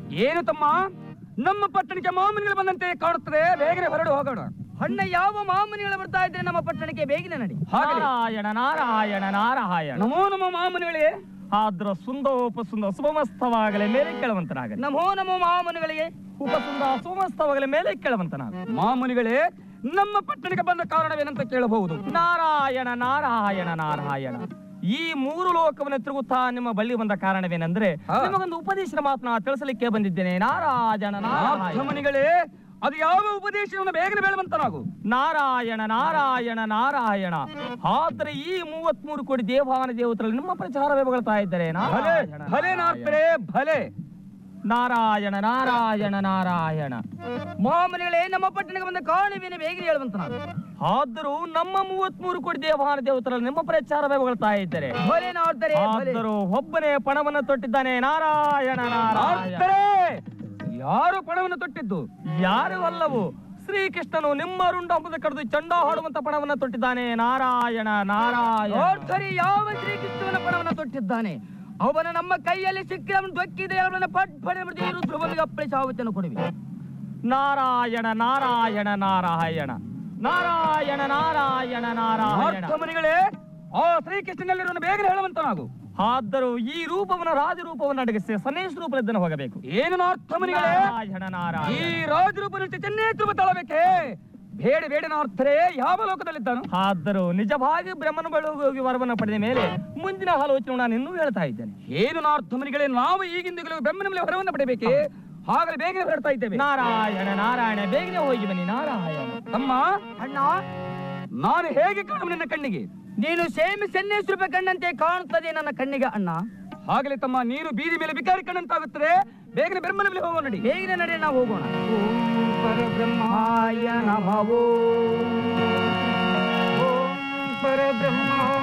ಏನು ತಮ್ಮ ನಮ್ಮ ಪಟ್ಟಣಕ್ಕೆ ಮಾಮೂಲಿಗಳು ಬಂದಂತೆ ಕಾಣುತ್ತದೆ ಬೇಗನೆ ಹೊರಡು ಹೋಗೋಣ ಅಣ್ಣ ಯಾವ ಮಾಮೂಲಿಗಳು ಬರ್ತಾ ಇದ್ರೆ ನಮ್ಮ ಪಟ್ಟಣಕ್ಕೆ ಬೇಗನೆ ನಡಿ ಹಾಗಲೇ ನಾರಾಯಣ ನಾರಾಯಣ ನಾರಾಯಣ ನಮೋ ನಮೋ ಮಾಮೂಲಿಗಳೇ ಆದ್ರ ಸುಂದೋಪಸುಂದ ಶುಭಮಸ್ತವಾಗಲೇ ಮೇಲೆ ಕೇಳುವಂತನಾಗಲಿ ನಮೋ ನಮೋ ಮಾಮೂಲಿಗಳಿಗೆ ಉಪಸುಂದ ಸುಮಸ್ತವಾಗಲೇ ಮೇಲೆ ಕೇಳುವಂತನಾಗ ಮಾಮೂಲಿಗಳೇ ನಮ್ಮ ಪಟ್ಟಣಕ್ಕೆ ಬಂದ ಕಾರಣವೇನಂತ ಕೇಳಬಹುದು ನಾರಾಯಣ ನಾರಾಯಣ ನಾರಾಯಣ ಈ ಮೂರು ಲೋಕವನ್ನು ತಿರುಗುತ್ತಾ ನಿಮ್ಮ ಬಳಿ ಬಂದ ಕಾರಣವೇನೆಂದ್ರೆ ಹಾ. ನಿಮಗೊಂದು ಉಪದೇಶದ ಮಾತನ್ನ ತಿಳಿಸಲಿಕ್ಕೆ ಬಂದಿದ್ದೇನೆ ನಾರಾಯಣ ನಾರಾಯಣ ನಾಥಮುನಿಗಳೇ ಅದು ಯಾವ ಉಪದೇಶವನ್ನು ಬೇಗನೆ ಬೇಳುವಂತನಾಗು ನಾರಾಯಣ ನಾರಾಯಣ ನಾರಾಯಣ ಆದ್ರೆ ಈ ಮೂವತ್ಮೂರು ಕೋಟಿ ದೇವಾನ ದೇವತರಲ್ಲಿ ನಿಮ್ಮ ಪ್ರಚಾರವೇ ಹೊಗಳ್ತಾ ಇದ್ದಾರೆ ಭಲೆ ನಾರಾಯಣ ಭಲೆ ನಾರ್ಥರೇ ಭಲೆ ನಾರಾಯಣ ನಾರಾಯಣ ನಾರಾಯಣ ಮಾಮೂಲಿಗಳೇ ನಮ್ಮ ಪಟ್ಟಣಕ್ಕೆ ಬಂದ ಕಾರಣವೇನೆ ಬೇಗನೆ ಹೇಳುವಂತ ನಾನು ಆದರೂ ನಮ್ಮ ಮೂವತ್ಮೂರು ಕೋಟಿ ದೇವಾನ ದೇವತರಲ್ಲಿ ನಿಮ್ಮ ಪ್ರಚಾರವೇ ಹೊಗಳ್ತಾ ಇದ್ದಾರೆ ಭಲೆ ನೋಡ್ತಾರೆ ಭಲೆ. ಆದರೂ ಒಬ್ಬನೇ ಪಣವನ್ನು ತೊಟ್ಟಿದ್ದಾನೆ ನಾರಾಯಣ ನಾರಾಯಣ ನಾರ್ಥರೇ ಯಾರು ಪಣವನ್ನು ತೊಟ್ಟಿದ್ದು ಯಾರು ಅಲ್ಲವು ಶ್ರೀಕೃಷ್ಣನು ನಿಮ್ಮ ರುಂಡ ಹಬ್ಬದ ಕರೆದು ಚಂಡ ಹಾಡುವಂತ ಪಣವನ್ನು ತೊಟ್ಟಿದ್ದಾನೆ ನಾರಾಯಣ ನಾರಾಯಣ ನೋಡ್ತಾರೆ ಯಾವ ಶ್ರೀಕೃಷ್ಣನ ಪಣವನ್ನು ತೊಟ್ಟಿದ್ದಾನೆ ಅವನ ನಮ್ಮ ಕೈಯಲ್ಲಿ ಸಿಕ್ಕಿ ಅವನು ದೊಕ್ಕಿದೆ ಅವನ ಪಟ್ ಪಡೆ ಬಿಡ್ತೀವಿ ರುದ್ರಭೂಮಿಗೆ ಅಪ್ಪಳಿಸಿ ಆವತ್ತನ್ನು ಕೊಡುವಿ ನಾರಾಯಣ ನಾರಾಯಣ ನಾರಾಯಣ ನಾರಾಯಣ ನಾರಾಯಣ ನಾರಾಯಣ ನಾಥಮುನಿಗಳೇ ಆ ಶ್ರೀಕೃಷ್ಣನಲ್ಲಿರುವ ಬೇಗನೆ ಹೇಳುವಂತನಾಗು ಆದರೂ ಈ ರೂಪವನ್ನು ರಾಜರೂಪವನ್ನು ಅಡಗಿಸಿ ಸನ್ನೇಶ ರೂಪದನ್ನು ಹೋಗಬೇಕು ಏನು ನಾರ್ಥಮುನಿಗಳೇ ನಾರಾಯಣ ಈ ನಾರಾಯಣ ರಾಜರೂಪನಲ್ಲಿ ಚೆನ್ನೇತೃಪ ತಾಳಬೇಕೆ ಬೇಡ ಬೇಡ ನಾರ್ಥರೇ ಯಾವ ಲೋಕದಲ್ಲಿದ್ದಾನು ಆದರೂ ನಿಜವಾಗಿ ಬ್ರಹ್ಮನ ಬಳಿ ಹೋಗಿ ವರವನ್ನು ಪಡೆದ ಮೇಲೆ ಮುಂದಿನ ಆಲೋಚನೆ ನಾನು ಇನ್ನೂ ಹೇಳ್ತಾ ಇದ್ದೇನೆ ಏನು ನಾರ್ಥಮುನಿಗಳೇ ನಾವು ಈಗಿಂದಲೂ ಬ್ರಹ್ಮನ ಮೇಲೆ ಹೊರವನ್ನು ಪಡೆಯಬೇಕೆ ಹಾಗಲೇ ಬೇಗನೆ ಹೊರಡ್ತಾ ಇದ್ದೇವೆ ನಾರಾಯಣ ನಾರಾಯಣ ಬೇಗನೆ ಹೋಗಿ ಬನ್ನಿ ನಾರಾಯಣ ತಮ್ಮ ಅಣ್ಣ ನಾನು ಹೇಗೆ ಕಾಣುವ ನಿನ್ನ ಕಣ್ಣಿಗೆ ನೀನು ಸೇಮಿ ಸನ್ನೇಶ್ವರ ರೂಪಾಯಿ ಕಣ್ಣಂತೆ ಕಾಣುತ್ತದೆ ನನ್ನ ಕಣ್ಣಿಗೆ ಅಣ್ಣ ಹಾಗಲೇ ತಮ್ಮ ನೀನು ಬೀದಿ ಮೇಲೆ ಬಿಕಾರಿ ಕಣ್ಣಂತಾಗುತ್ತದೆ ಬೇಗನೆ ಬ್ರಹ್ಮನ ಮೇಲೆ ಹೋಗೋಣ ನಡಿ ಬೇಗನೆ ನಡೆ ನಾವು ಹೋಗೋಣ ಓಂ ಪರಬ್ರಹ್ಮಾಯ ನಮಃ ಓಂ ಪರಬ್ರಹ್ಮಾಯ